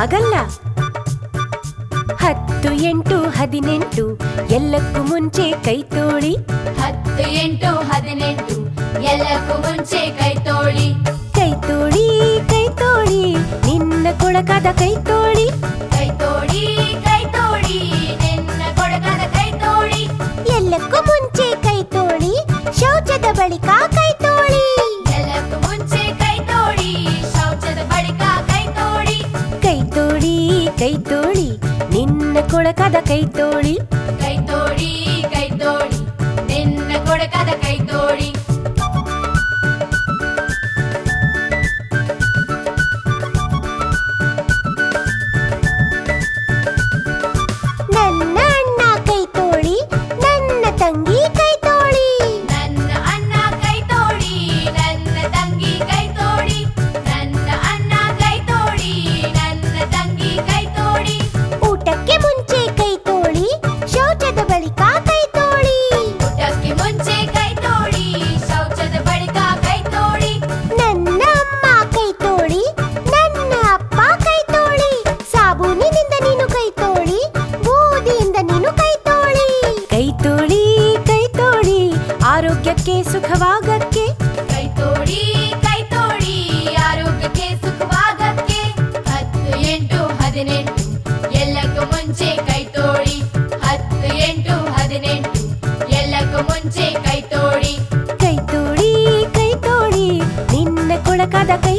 ಹಾಗಲ್ಲ ಹತ್ತು ಎಂಟು ಹದಿನೆಂಟು ಎಲ್ಲಕ್ಕೂ ಮುಂಚೆ ಕೈ ತೋಳಿ ಹತ್ತು ಎಂಟು ಹದಿನೆಂಟು ಎಲ್ಲಕ್ಕೂ ಮುಂಚೆ ಕೈ ತೋಳಿ ಕೈ ತೋಳಿ ಕೈ ತೋಳಿ ನಿನ್ನ ಕೊಳಕಾದ ಕೈ ತೋಳಿ ಕೈ ತೋಳಿ ಕೈ ತೋಳಿ ನಿನ್ನ ಕೊಡಕದ ಕೈ ತೋಳಿ ಎಲ್ಲಕ್ಕೂ ಮುಂಚೆ ಕೈ ತೋಳಿ ಶೌಚದ ಬಳಿಕ ಕೈ ತೋಳಿ ಎಲ್ಲಕ್ಕೂ ಮುಂಚೆ ಕೈ ತೋಳಿ ಶೌಚದ ಬಳಿಕ ಕೈ ತೋಳಿ ಕೈ ತೋಳಿ ಕೈ ತೋಳಿ ನಿನ್ನ ಕೊಳಕಾದ ಕೈ ತೋಳಿ ಕೈ ತೋಳಿ ಕೈ ತೋಳಿ ನಿನ್ನ ಕೊಡಕದ ಕೈ ತೋಳಿ ನನ್ನ ಅಣ್ಣ ಕೈ ತೋಳಿ ನನ್ನ ತಂಗಿ ಕೈ ತೋಳಿ ನನ್ನ ಅಣ್ಣ ಕೈ ತೋಳಿ ನನ್ನ ತಂಗಿ ಕೈ ತೋಳಿ ನನ್ನ ಅಣ್ಣ ಕೈ ತೋಳಿ ನನ್ನ ತಂಗಿ ಕೈ ತೋಳಿ ಊಟಕ್ಕೆ ಮುಂಚೆ ಕೈ ತೋಳಿ ಶೌಚದ ಬಳಿಕ ಕೈ ತೋಳಿ ಊಟಕ್ಕೆ ಮುಂಚೆ ಕೈ ತೋಳಿ ಶೌಚದ ಬಳಿಕ ಕೈ ತೋಳಿ ನನ್ನ ಅಮ್ಮ ಕೈ ತೋಳಿ ನನ್ನ ಅಪ್ಪ ಕೈ ತೋಳಿ ಸಾಬೂನಿನಿಂದ ನೀನು ಕೈ ತೋಳಿ ಬೂದಿಯಿಂದ ನೀನು ಕೈ ತೋಳಿ ಕೈ ತೋಳಿ ಕೈ ತೋಳಿ ಆರೋಗ್ಯಕ್ಕೆ ಸುಖವಾಗಕ್ಕೆ ಕೈ ತೋಳಿ ಕೈ ತೋಳಿ ಆರೋಗ್ಯಕ್ಕೆ ಸುಖವಾಗಕ್ಕೆ ಹತ್ತು ಎಂಟು ಹದಿನೆಂಟು ಎಲ್ಲಕ್ಕೂ ಮುಂಚೆ ಕೈ ತೋಳಿ ಹತ್ತು ಎಂಟು ಹದಿನೆಂಟು ಎಲ್ಲಕ್ಕೂ ಮುಂಚೆ ಕೈ ತೋಳಿ ಕೈ ತೋಳಿ ಕೈ ತೋಳಿ ನಿನ್ನ ಕೊಳಕಾದ ಕೈ